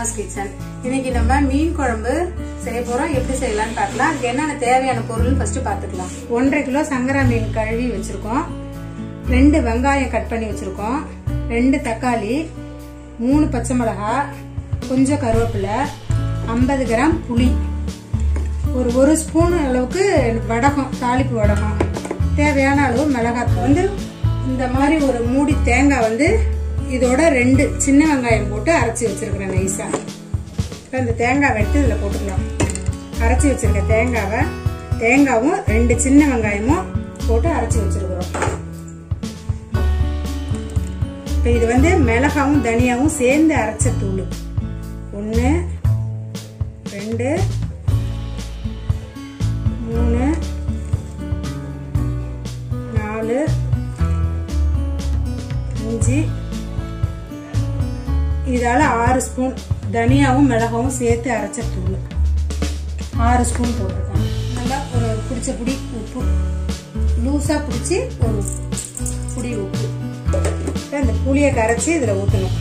அம்மாஸ் kitchen இன்னைக்கு நம்ம மீன் குழம்பு செய்ய போறோம் எப்படி செய்யலாம்னு பார்க்கலாம் அதுக்கு என்னென்ன தேவையான பொருள் ஃபர்ஸ்ட் பார்த்துக்கலாம் ஒன்றரை கிலோ சங்கரா மீன் கழுவி வச்சிருக்கோம் ரெண்டு வெங்காயம் கட் பண்ணி வச்சிருக்கோம் ரெண்டு தக்காளி மூணு பச்சை மிளகாய் கொஞ்சம் கருவேப்பிலை ஐம்பது கிராம் புளி ஒரு ஒரு ஸ்பூன் அளவுக்கு வடகம் தாளிப்பு வடகம் தேவையான அளவு மிளகாய் வந்து இந்த மாதிரி ஒரு மூடி தேங்காய் வந்து இதோட ரெண்டு சின்ன வெங்காயம் போட்டு அரைச்சி வச்சிருக்கிறேன் நைஸா இப்போ இந்த தேங்காவை எடுத்து இதில் போட்டுக்கலாம் அரைச்சி வச்சிருக்க தேங்காவை தேங்காவும் ரெண்டு சின்ன வெங்காயமும் போட்டு அரைச்சி வச்சிருக்கிறோம் இப்போ இது வந்து மிளகாவும் தனியாவும் சேர்ந்து அரைச்ச தூள் ஒன்று ரெண்டு மூணு நாலு அஞ்சு இதால ஆறு ஸ்பூன் தனியாவும் மிளகாவும் சேர்த்து அரைச்ச தூள் ஆறு ஸ்பூன் போட்டிருக்கேன் நல்லா ஒரு பிடிச்ச புடி உப்பு லூஸாக பிடிச்சி ஒரு புடி உப்பு இப்போ இந்த புளியை கரைச்சி இதில் ஊற்றணும்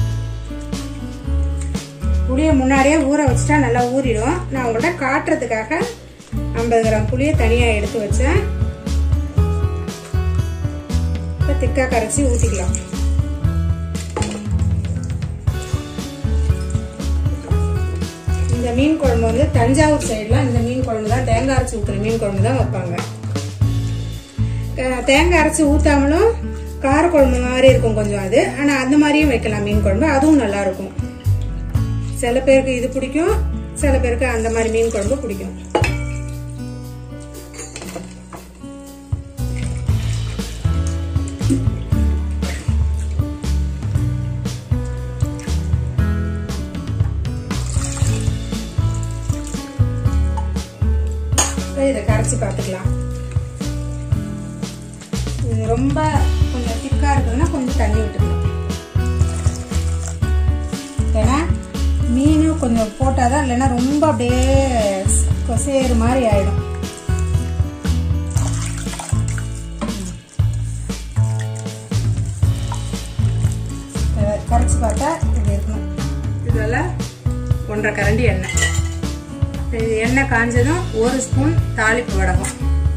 புளியை முன்னாடியே ஊற வச்சுட்டா நல்லா ஊறிடும் நான் உங்கள்கிட்ட காட்டுறதுக்காக ஐம்பது கிராம் புளியை தனியாக எடுத்து வச்சேன் இப்போ திக்காக கரைச்சி ஊற்றிக்கலாம் இந்த மீன் குழம்பு வந்து தஞ்சாவூர் சைட்லாம் இந்த மீன் குழம்பு தான் தேங்காய் அரைச்சி ஊற்றுற மீன் குழம்பு தான் வைப்பாங்க தேங்காய் அரைச்சி ஊற்றாமலும் காரக்குழம்பு மாதிரி இருக்கும் கொஞ்சம் அது ஆனால் அந்த மாதிரியும் வைக்கலாம் மீன் குழம்பு அதுவும் நல்லா இருக்கும் சில பேருக்கு இது பிடிக்கும் சில பேருக்கு அந்த மாதிரி மீன் குழம்பு பிடிக்கும் இதை கரைச்சி பார்த்துக்கலாம் இது ரொம்ப கொஞ்சம் திக்காக இருக்குதுன்னா கொஞ்சம் தண்ணி விட்டுக்கலாம் ஏன்னா மீனும் கொஞ்சம் போட்டால் தான் இல்லைன்னா ரொம்ப அப்படியே கொசேறு மாதிரி ஆயிடும் கரைச்சி பார்த்தா இப்படி இருக்கணும் இதில் ஒன்றரை கரண்டி எண்ணெய் இது எண்ணெய் காஞ்சதும் ஒரு ஸ்பூன் தாளிப்பு வடகம்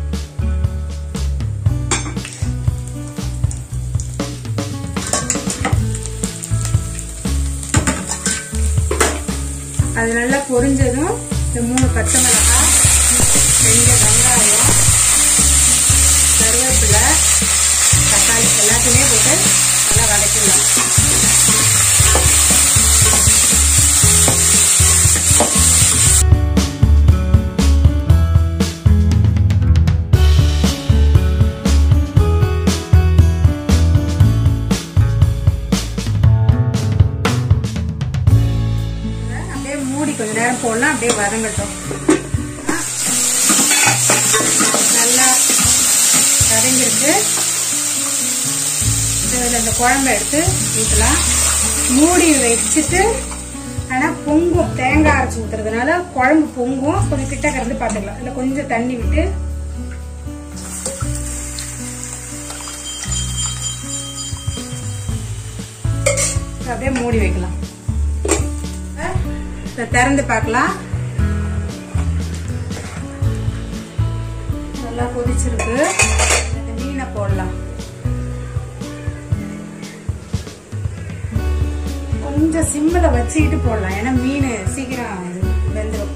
அது நல்லா பொரிஞ்சதும் இந்த மூணு பச்சை மிளகாய் ரெண்டு வெங்காயம் கருவேப்பிலை தக்காளி எல்லாத்தையுமே போட்டு நல்லா வதக்கிடலாம் மூடி கொஞ்ச நேரம் போடலாம் அப்படியே வதங்கட்டும் நல்லா வதங்கிருக்கு இதில் இந்த குழம்ப எடுத்து ஊற்றலாம் மூடி வச்சுட்டு ஆனால் பொங்கும் தேங்காய் அரைச்சி ஊற்றுறதுனால குழம்பு பொங்கும் கொஞ்சம் கிட்ட கறந்து பார்த்துக்கலாம் இல்லை கொஞ்சம் தண்ணி விட்டு அப்படியே மூடி வைக்கலாம் திறந்து பார்க்கலாம் நல்லா கொதிச்சிருக்கு மீனை போடலாம் கொஞ்சம் சிம்மில் வச்சுக்கிட்டு போடலாம் ஏன்னா மீன் சீக்கிரம் வெந்துடும்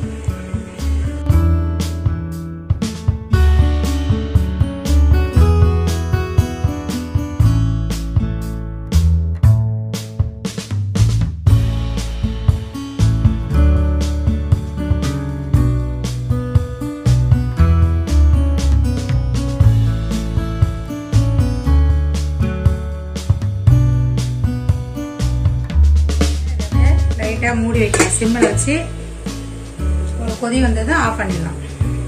லைட்டாக மூடி வைக்கலாம் சிம்மில் வச்சு ஒரு கொதி வந்ததும் ஆஃப் பண்ணிடலாம்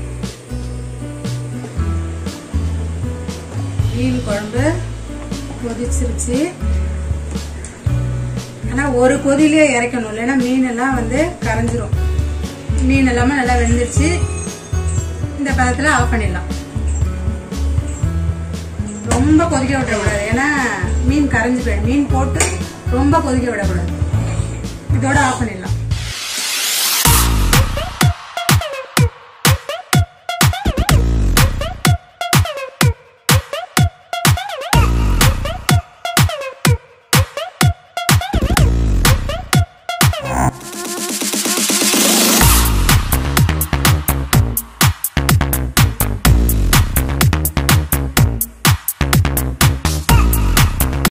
மீன் குழம்பு கொதிச்சிருச்சு ஆனால் ஒரு கொதிலே இறக்கணும் இல்லைன்னா மீன் எல்லாம் வந்து கரைஞ்சிரும் மீன் எல்லாமே நல்லா வெந்துருச்சு இந்த பதத்தில் ஆஃப் பண்ணிடலாம் ரொம்ப கொதிக்க விடக்கூடாது ஏன்னா மீன் கரைஞ்சு போயிடும் மீன் போட்டு ரொம்ப கொதிக்க விடக்கூடாது இதோட ஆஃப் பண்ணிடலாம்